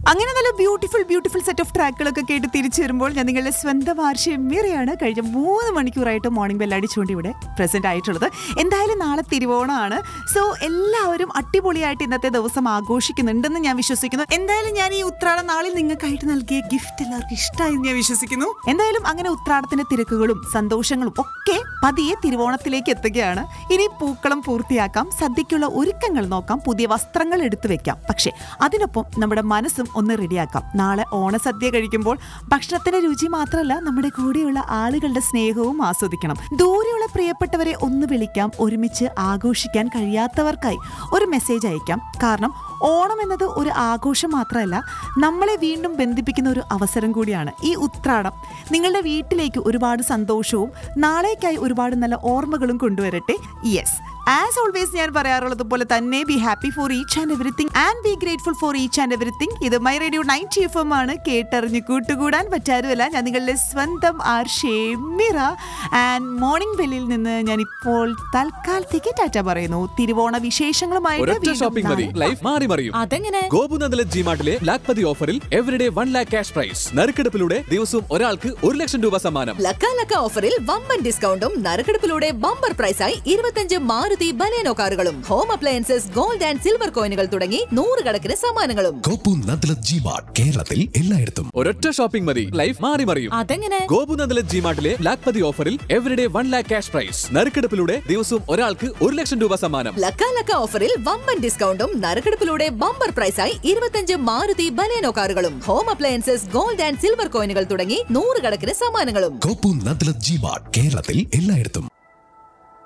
അങ്ങനെ നല്ല beautiful beautiful set of ട്രാക്കുകളൊക്കെ കേട്ട് തിരിച്ചു വരുമ്പോൾ ഞാൻ നിങ്ങളുടെ സ്വന്തം ആർഷമ്യറയാണ് കഴിഞ്ഞ മൂന്ന് മണിക്കൂറായിട്ട് മോർണിംഗ് ബെൽ അടിച്ചുകൊണ്ട് ഇവിടെ പ്രസന്റ് ആയിട്ടുള്ളത് എന്തായാലും നാളെ തിരുവോണമാണ് സോ എല്ലാവരും അടിപൊളിയായിട്ട് ഇന്നത്തെ ദിവസം ആഘോഷിക്കുന്നുണ്ടെന്ന് ഞാൻ വിശ്വസിക്കുന്നു എന്തായാലും ഞാൻ ഈ ഉത്രാട നാളിൽ നിങ്ങൾക്കായിട്ട് നൽകിയ ഗിഫ്റ്റ് എല്ലാവർക്കും ഇഷ്ടമായി എന്ന് ഞാൻ വിശ്വസിക്കുന്നു എന്തായാലും അങ്ങനെ ഉത്രാടത്തിന്റെ തിരക്കുകളും സന്തോഷങ്ങളും ഒക്കെ പതിയെ തിരുവോണത്തിലേക്ക് എത്തുകയാണ് ഇനി പൂക്കളം പൂർത്തിയാക്കാം സദ്യക്കുള്ള ഒരുക്കങ്ങൾ നോക്കാം പുതിയ വസ്ത്രങ്ങൾ എടുത്തു വെക്കാം പക്ഷേ അതിനൊപ്പം നമ്മുടെ മനസ്സും ഒന്ന് റെഡിയാക്കാം നാളെ ഓണസദ്യ കഴിക്കുമ്പോൾ ഭക്ഷണത്തിന്റെ രുചി മാത്രമല്ല നമ്മുടെ കൂടെയുള്ള ആളുകളുടെ സ്നേഹവും ആസ്വദിക്കണം ദൂരെയുള്ള പ്രിയപ്പെട്ടവരെ ഒന്ന് വിളിക്കാം ഒരുമിച്ച് ആഘോഷിക്കാൻ കഴിയാത്തവർക്കായി ഒരു മെസ്സേജ് അയക്കാം കാരണം ഓണം എന്നത് ഒരു ആഘോഷം മാത്രമല്ല നമ്മളെ വീണ്ടും ബന്ധിപ്പിക്കുന്ന ഒരു അവസരം കൂടിയാണ് ഈ ഉത്രാടം നിങ്ങളുടെ വീട്ടിലേക്ക് ഒരുപാട് സന്തോഷവും നാളേക്കായി ഒരുപാട് നല്ല ഓർമ്മകളും കൊണ്ടുവരട്ടെ യെസ് ആസ് ഓൾവേസ് ഞാൻ പറയാറുള്ളത് പോലെ തന്നെ be happy for each and everything and be grateful for each and everything ഇത് my radio ninety F M ആണ് കേട്ടറിഞ്ഞ് കൂട്ടുകൂടാൻ പറ്റാറുമല്ല ഞാൻ നിങ്ങളുടെ സ്വന്തം ആർ ഷേമിറ ആൻഡ് മോർണിംഗ് ബെല്ലിൽ നിന്ന് ഞാൻ ഇപ്പോൾ തൽക്കാലത്തേക്ക് ടാറ്റ പറയുന്നു തിരുവോണ വിശേഷങ്ങളുമായിട്ട് ഒരൊറ്റ വീണ്ടും ഷോപ്പിംഗ് മതി നാളെ. ലൈഫ് മാറി മറിയും അതെങ്ങനെ ഗോപുനന്ദല ജിമാർട്ടിലെ ലാക്പതി ഓഫറിൽ everyday one lakh cash prize നറുക്കെടുപ്പിലൂടെ ദിവസവും ഒരാൾക്ക് ഒരു ലക്ഷം രൂപ സമ്മാനം ലക്ക ലക്ക ഓഫറിൽ വമ്പൻ ഡിസ്കൗണ്ടും നറുക്കെടുപ്പിലൂടെ ബമ്പർ പ്രൈസായി ഇരുപത്തഞ്ച് മാരുതി ബലേനോ കാറുകളും home appliances gold and silver കോയിനുകൾ തുടങ്ങി നൂറുകണക്കിന് സമ്മാനങ്ങളും കോപ്പു നദ്ല ജിമാർട്ട് കേരളത്തിൽ എല്ലായിടത്തും ഒരൊറ്റ ഷോപ്പിംഗ് മതി ലൈഫ് മാറി മറിയും അതെങ്ങനെ ഗോപുനന്ദല ജിമാർട്ടിലെ ലാക്പതി ഓഫറിൽ everyday one lakh cash prize നറുക്കെടുപ്പിലൂടെ ദിവസവും ഒരാൾക്ക് ഒരു ലക്ഷം രൂപ സമ്മാനം ലക്ക ലക്ക ഓഫറിൽ വമ്പൻ ഡിസ്കൗണ്ടും നറുക്കെടുപ്പിലൂടെ ബമ്പർ പ്രൈസായി ഇരുപത്തഞ്ച് മാരുതി ബലേനോ കാറുകളും home appliances gold and silver കോയിനുകൾ തുടങ്ങി നൂറുകണക്കിന് സമ്മാനങ്ങളും കോപ്പു നദ്ല ജിമാർട്ട് കേരളത്തിൽ എല്ലായിടത്തും